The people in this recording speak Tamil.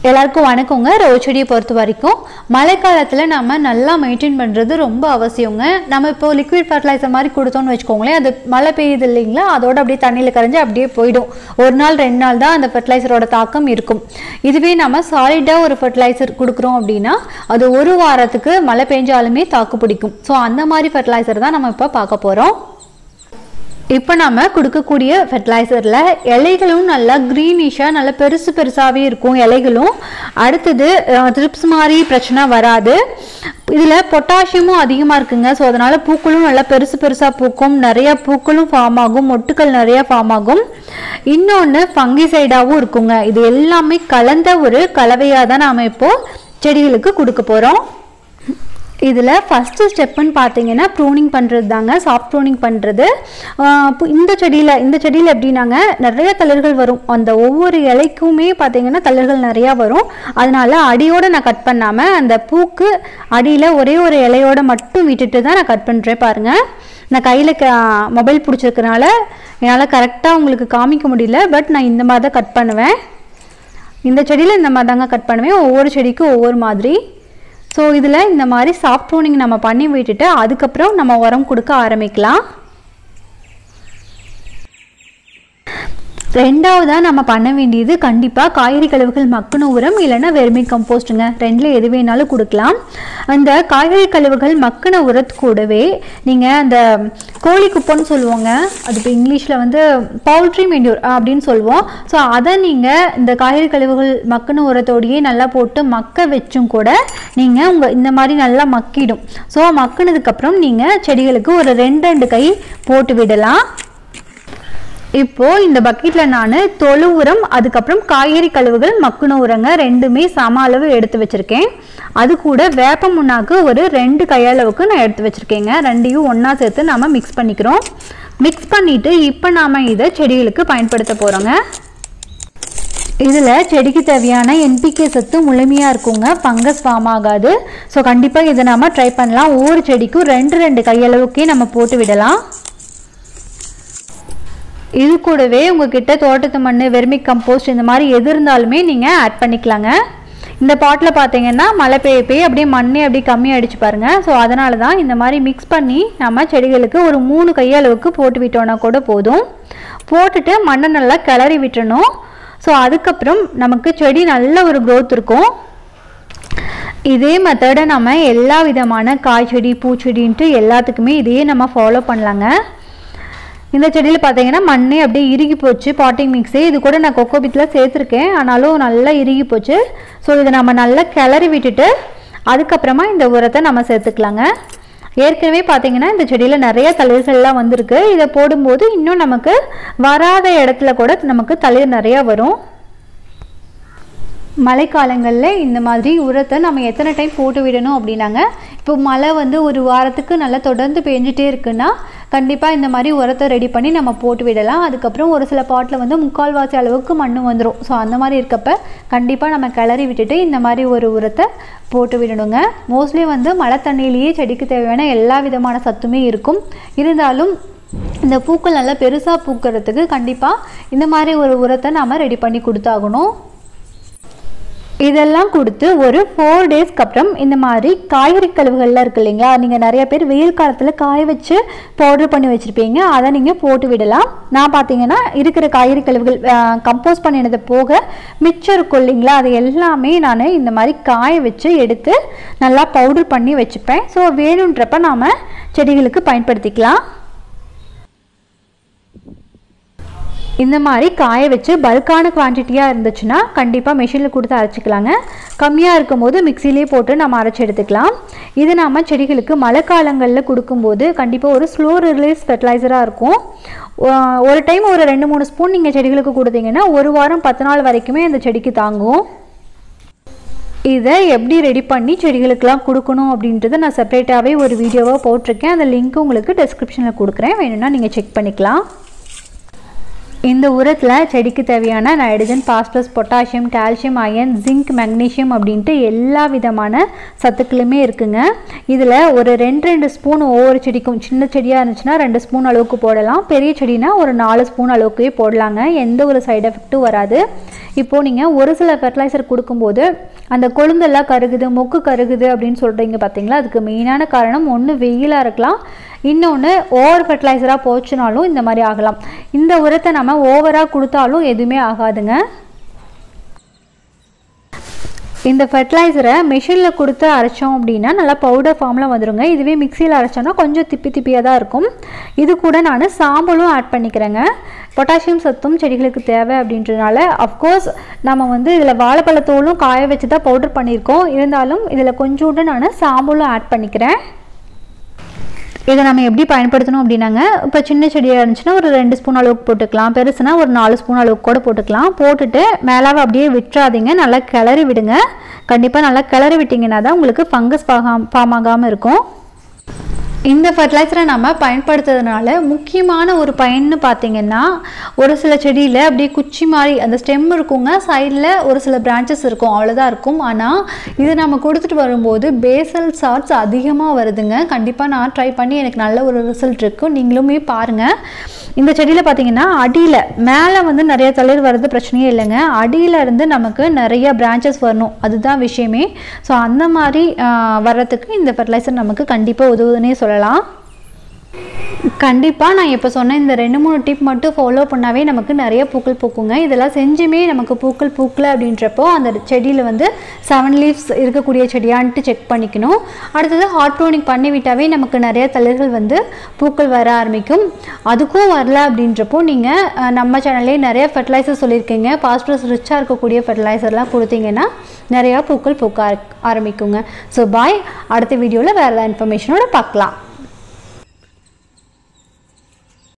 எல்லாருக்கும் வணக்கங்க ரோஸ் செடியை பொறுத்த வரைக்கும் மழைக்காலத்தில் நம்ம நல்லா மெயின்டைன் பண்ணுறது ரொம்ப அவசியங்க நம்ம இப்போ லிக்விட் ஃபர்டிலைசர் மாதிரி கொடுத்தோம்னு வச்சுக்கோங்களேன் அது மழை பெய்யுது இல்லைங்களா அதோட அப்படியே தண்ணியில் கரைஞ்சி அப்படியே போயிடும் ஒரு நாள் ரெண்டு நாள் தான் அந்த ஃபர்டிலைசரோட தாக்கம் இருக்கும் இதுவே நம்ம சாலிடாக ஒரு ஃபர்டிலைசர் கொடுக்குறோம் அப்படின்னா அது ஒரு வாரத்துக்கு மழை பெஞ்சாலுமே தாக்கு பிடிக்கும் ஸோ அந்த மாதிரி ஃபர்டிலைசர் தான் நம்ம இப்போ பார்க்க போகிறோம் இப்போ நம்ம கொடுக்கக்கூடிய ஃபெர்டிலைசரில் இலைகளும் நல்லா க்ரீனிஷாக நல்லா பெருசு பெருசாகவே இருக்கும் இலைகளும் அடுத்தது ட்ரிப்ஸ் மாதிரி பிரச்சனை வராது இதில் பொட்டாசியமும் அதிகமாக இருக்குங்க ஸோ அதனால் பூக்களும் நல்லா பெருசு பெருசாக பூக்கும் நிறைய பூக்களும் ஃபார்ம் ஆகும் மொட்டுக்கள் நிறைய ஃபார்ம் ஆகும் இன்னொன்று ஃபங்கிசைடாகவும் இருக்குங்க இது எல்லாமே கலந்த ஒரு கலவையாக தான் நாம் இப்போது செடிகளுக்கு கொடுக்க போகிறோம் இதில் ஃபஸ்ட்டு ஸ்டெப்புன்னு பார்த்தீங்கன்னா ப்ரூனிங் பண்ணுறது தாங்க சாஃப்ட் ப்ரூனிங் பண்ணுறது இந்த செடியில் இந்த செடியில் எப்படின்னாங்க நிறைய தளிர்கள் வரும் அந்த ஒவ்வொரு இலைக்குமே பார்த்தீங்கன்னா தளிர்கள் நிறையா வரும் அதனால அடியோடு நான் கட் பண்ணாமல் அந்த பூக்கு அடியில் ஒரே ஒரு இலையோட மட்டும் விட்டுட்டு தான் நான் கட் பண்ணுறேன் பாருங்கள் நான் கையில் க மொபைல் பிடிச்சிருக்கனால என்னால் கரெக்டாக உங்களுக்கு காமிக்க முடியல பட் நான் இந்த மாதிரி தான் கட் பண்ணுவேன் இந்த செடியில் இந்த மாதிரி தாங்க கட் பண்ணுவேன் ஒவ்வொரு செடிக்கும் ஒவ்வொரு மாதிரி ஸோ இதில் இந்த மாதிரி சாஃப்ட் ப்ரூனிங் நம்ம பண்ணி விட்டுட்டு அதுக்கப்புறம் நம்ம உரம் கொடுக்க ஆரம்பிக்கலாம் ரெண்டாவதாக நம்ம பண்ண வேண்டியது கண்டிப்பாக காய்கறி கழிவுகள் மக்குன உரம் இல்லைன்னா வெர்மி கம்போஸ்ட்டுங்க ரெண்டில் எது வேணாலும் கொடுக்கலாம் அந்த காய்கறி கழிவுகள் மக்குன உரத்து கூடவே நீங்கள் அந்த கோழி குப்பைன்னு சொல்லுவோங்க அது இப்போ இங்கிலீஷில் வந்து பவுல்ட்ரி மென்யூர் அப்படின்னு சொல்லுவோம் ஸோ அதை நீங்கள் இந்த காய்கறி கழிவுகள் மக்குன உரத்தோடையே நல்லா போட்டு மக்க வச்சும் கூட நீங்கள் உங்கள் இந்த மாதிரி நல்லா மக்கிடும் ஸோ மக்கினதுக்கப்புறம் நீங்கள் செடிகளுக்கு ஒரு ரெண்டு ரெண்டு கை போட்டு விடலாம் இப்போ இந்த பக்கெட்ல நான் தொழு உரம் அதுக்கப்புறம் காய்கறி கழிவுகள் மக்குன உரங்க ரெண்டுமே சம அளவு எடுத்து வச்சிருக்கேன் அது கூட வேப்ப முன்னாக்கு ஒரு ரெண்டு கையளவுக்கு நான் எடுத்து வச்சிருக்கேங்க ரெண்டையும் ஒன்றா சேர்த்து நாம மிக்ஸ் பண்ணிக்கிறோம் மிக்ஸ் பண்ணிட்டு இப்போ நாம இதை செடிகளுக்கு பயன்படுத்த போறோங்க இதில் செடிக்கு தேவையான என்பிகே சத்து முழுமையாக இருக்குங்க ஃபங்கஸ் ஃபார்ம் ஆகாது ஸோ கண்டிப்பாக இதை நம்ம ட்ரை பண்ணலாம் ஒவ்வொரு செடிக்கும் ரெண்டு ரெண்டு கையளவுக்கே நம்ம போட்டு விடலாம் இது கூடவே உங்ககிட்ட தோட்டத்து மண் வெர்மி கம்போஸ்ட் இந்த மாதிரி எது இருந்தாலுமே நீங்கள் ஆட் பண்ணிக்கலாங்க இந்த பாட்டில் பார்த்தீங்கன்னா மழை பெய்ய பெய்ய அப்படியே மண்ணே அப்படியே கம்மியாக அடிச்சு பாருங்க ஸோ அதனால தான் இந்த மாதிரி மிக்ஸ் பண்ணி நம்ம செடிகளுக்கு ஒரு மூணு கையளவுக்கு போட்டு விட்டோன்னா கூட போதும் போட்டுட்டு மண்ணை நல்லா கிளறி விட்டுறணும் ஸோ அதுக்கப்புறம் நமக்கு செடி நல்ல ஒரு க்ரோத் இருக்கும் இதே மெத்தடை நம்ம எல்லா விதமான காய் செடி பூச்செடின்ட்டு எல்லாத்துக்குமே இதையே நம்ம ஃபாலோ பண்ணலாங்க இந்த செடியில் பார்த்தீங்கன்னா மண்ணே அப்படியே இறுகி போச்சு பாட்டிங் மிக்ஸே இது கூட நான் கொக்கோபித்தில் சேர்த்துருக்கேன் ஆனாலும் நல்லா இறுகி போச்சு ஸோ இதை நம்ம நல்லா கிளறி விட்டுட்டு அதுக்கப்புறமா இந்த உரத்தை நம்ம சேர்த்துக்கலாங்க ஏற்கனவே பார்த்தீங்கன்னா இந்த செடியில் நிறைய தளிர்கள்லாம் வந்திருக்கு இதை போடும்போது இன்னும் நமக்கு வராத இடத்துல கூட நமக்கு தளிர் நிறையா வரும் மழைக்காலங்களில் இந்த மாதிரி உரத்தை நம்ம எத்தனை டைம் போட்டு விடணும் அப்படின்னாங்க இப்போ மழை வந்து ஒரு வாரத்துக்கு நல்லா தொடர்ந்து பெஞ்சிட்டே இருக்குன்னா கண்டிப்பாக இந்த மாதிரி உரத்தை ரெடி பண்ணி நம்ம போட்டு விடலாம் அதுக்கப்புறம் ஒரு சில பாட்டில் வந்து முக்கால்வாசி அளவுக்கு மண் வந்துடும் ஸோ அந்த மாதிரி இருக்கப்ப கண்டிப்பாக நம்ம கிளறி விட்டுட்டு இந்த மாதிரி ஒரு உரத்தை போட்டு விடணுங்க மோஸ்ட்லி வந்து மழை தண்ணியிலேயே செடிக்கு தேவையான எல்லா விதமான சத்துமே இருக்கும் இருந்தாலும் இந்த பூக்கள் நல்லா பெருசாக பூக்கிறதுக்கு கண்டிப்பாக இந்த மாதிரி ஒரு உரத்தை நாம் ரெடி பண்ணி கொடுத்தாகணும் இதெல்லாம் கொடுத்து ஒரு ஃபோர் டேஸ்க்கு அப்புறம் இந்த மாதிரி காய்கறி கழிவுகள்லாம் இருக்கு இல்லைங்களா நீங்கள் நிறைய பேர் வெயில் காலத்தில் காய வச்சு பவுடர் பண்ணி வச்சுருப்பீங்க அதை நீங்கள் போட்டு விடலாம் நான் பார்த்தீங்கன்னா இருக்கிற காய்கறி கழிவுகள் கம்போஸ் பண்ணினது போக மிச்சம் இருக்கும் இல்லைங்களா அது எல்லாமே நான் இந்த மாதிரி காய வச்சு எடுத்து நல்லா பவுடர் பண்ணி வச்சுப்பேன் ஸோ வேணுன்றப்ப நாம் செடிகளுக்கு பயன்படுத்திக்கலாம் இந்த மாதிரி காய வச்சு பல்கான குவான்டிட்டியாக இருந்துச்சுன்னா கண்டிப்பாக மிஷினில் கொடுத்து அரைச்சிக்கலாங்க கம்மியாக இருக்கும்போது மிக்சிலே போட்டு நம்ம அரைச்சி எடுத்துக்கலாம் இது நாம் செடிகளுக்கு மழை காலங்களில் கொடுக்கும்போது கண்டிப்பாக ஒரு ஸ்லோ ரிலீஸ் ஃபெர்டிலைசராக இருக்கும் ஒரு டைம் ஒரு ரெண்டு மூணு ஸ்பூன் நீங்கள் செடிகளுக்கு கொடுத்தீங்கன்னா ஒரு வாரம் பத்து நாள் வரைக்குமே அந்த செடிக்கு தாங்கும் இதை எப்படி ரெடி பண்ணி செடிகளுக்கெல்லாம் கொடுக்கணும் அப்படின்றத நான் செப்பரேட்டாகவே ஒரு வீடியோவாக போட்டிருக்கேன் அந்த லிங்க் உங்களுக்கு டிஸ்கிரிப்ஷனில் கொடுக்குறேன் வேணும்னா நீங்கள் செக் பண்ணிக்கலாம் இந்த உரத்தில் செடிக்கு தேவையான nitrogen phosphorus potassium calcium iron zinc magnesium அப்படின்ட்டு எல்லா விதமான சத்துக்களுமே இருக்குங்க இதில் ஒரு ரெண்டு ரெண்டு ஸ்பூன் ஒவ்வொரு செடிக்கும் சின்ன செடியாக இருந்துச்சுன்னா ரெண்டு ஸ்பூன் அளவுக்கு போடலாம் பெரிய செடினா ஒரு நாலு ஸ்பூன் அளவுக்கு போடலாங்க எந்த ஒரு சைடு எஃபெக்ட்டும் வராது இப்போது நீங்கள் ஒரு சில ஃபெர்டிலைசர் கொடுக்கும்போது அந்த கொழுந்தெல்லாம் கருகுது மொக்கு கருகுது அப்படின்னு சொல்கிறீங்க பார்த்தீங்களா அதுக்கு மெயினான காரணம் ஒன்று வெயிலாக இருக்கலாம் இன்னொன்று ஓவர் ஃபெர்டிலைசராக போச்சுனாலும் இந்த மாதிரி ஆகலாம் இந்த உரத்தை நம்ம ஓவராக கொடுத்தாலும் எதுவுமே ஆகாதுங்க இந்த ஃபெர்டிலைசரை மிஷினில் கொடுத்து அரைச்சோம் அப்படின்னா நல்லா பவுடர் ஃபார்மில் வந்துடுங்க இதுவே மிக்சியில் அரைச்சோன்னா கொஞ்சம் திப்பி திப்பியாக தான் இருக்கும் இது கூட நான் சாம்பலும் ஆட் பண்ணிக்கிறேங்க பொட்டாசியம் சத்தும் செடிகளுக்கு தேவை அப்படின்றதுனால அஃப்கோர்ஸ் நம்ம வந்து இதில் வாழைப்பழத்தோலும் காய வச்சு தான் பவுடர் பண்ணியிருக்கோம் இருந்தாலும் இதில் கொஞ்சோண்டு நான் சாம்பலும் ஆட் பண்ணிக்கிறேன் இதை நம்ம எப்படி பயன்படுத்தணும் அப்படின்னாங்க இப்போ சின்ன செடியாக இருந்துச்சுன்னா ஒரு ரெண்டு ஸ்பூன் அளவுக்கு போட்டுக்கலாம் பெருசுனா ஒரு நாலு ஸ்பூன் அளவுக்கு கூட போட்டுக்கலாம் போட்டுட்டு மேலாவை அப்படியே விட்டுறாதீங்க நல்லா கிளறி விடுங்க கண்டிப்பாக நல்லா கிளறி விட்டிங்கன்னா தான் உங்களுக்கு ஃபங்கஸ் பாகாம ஃபார்ம் ஆகாமல் இருக்கும் இந்த ஃபர்டிலைசரை நம்ம பயன்படுத்துறதுனால முக்கியமான ஒரு பயன்னு பார்த்தீங்கன்னா ஒரு சில செடியில் அப்படியே குச்சி மாதிரி அந்த ஸ்டெம் இருக்குங்க சைடில் ஒரு சில பிரான்ச்சஸ் இருக்கும் அவ்வளோதான் இருக்கும் ஆனால் இது நம்ம கொடுத்துட்டு வரும்போது பேசல் சார்ட்ஸ் அதிகமாக வருதுங்க கண்டிப்பாக நான் ட்ரை பண்ணி எனக்கு நல்ல ஒரு ரிசல்ட் இருக்கும் நீங்களுமே பாருங்கள் இந்த செடியில் பார்த்தீங்கன்னா அடியில் மேலே வந்து நிறைய தளிர் வர்றது பிரச்சனையே இல்லைங்க அடியில் இருந்து நமக்கு நிறைய பிரான்ச்சஸ் வரணும் அதுதான் விஷயமே ஸோ அந்த மாதிரி ஆஹ், வர்றதுக்கு இந்த ஃபர்டிலைசர் நமக்கு கண்டிப்பாக உதவுதுன்னே சொல்லலாம் கண்டிப்பாக நான் இப்போ சொன்ன இந்த ரெண்டு மூணு டிப் மட்டும் ஃபாலோ பண்ணாவே நமக்கு நிறைய பூக்கள் பூக்குங்க இதெல்லாம் செஞ்சுமே நமக்கு பூக்கள் பூக்கல அப்படின்றப்போ அந்த செடியில் வந்து செவன் லீவ்ஸ் இருக்கக்கூடிய செடியான்ட்டு செக் பண்ணிக்கணும் அடுத்தது ஹாட் ப்ரோனிக் பண்ணி விட்டாவே நமக்கு நிறைய தளிர்கள் வந்து பூக்கள் வர ஆரம்பிக்கும் அதுக்கும் வரல அப்படின்றப்போ நீங்கள் நம்ம சேனல்லே நிறைய ஃபெர்டிலைசர் சொல்லியிருக்கீங்க பாஸ்பரஸ் ரிச்சாக இருக்கக்கூடிய ஃபெர்டிலைசர்லாம் கொடுத்தீங்கன்னா நிறையா பூக்கள் பூக்க ஆர- ஆரம்பிக்குங்க ஸோ பாய் அடுத்த வீடியோவில் வேறு ஏதாவது இன்ஃபர்மேஷனோட பார்க்கலாம்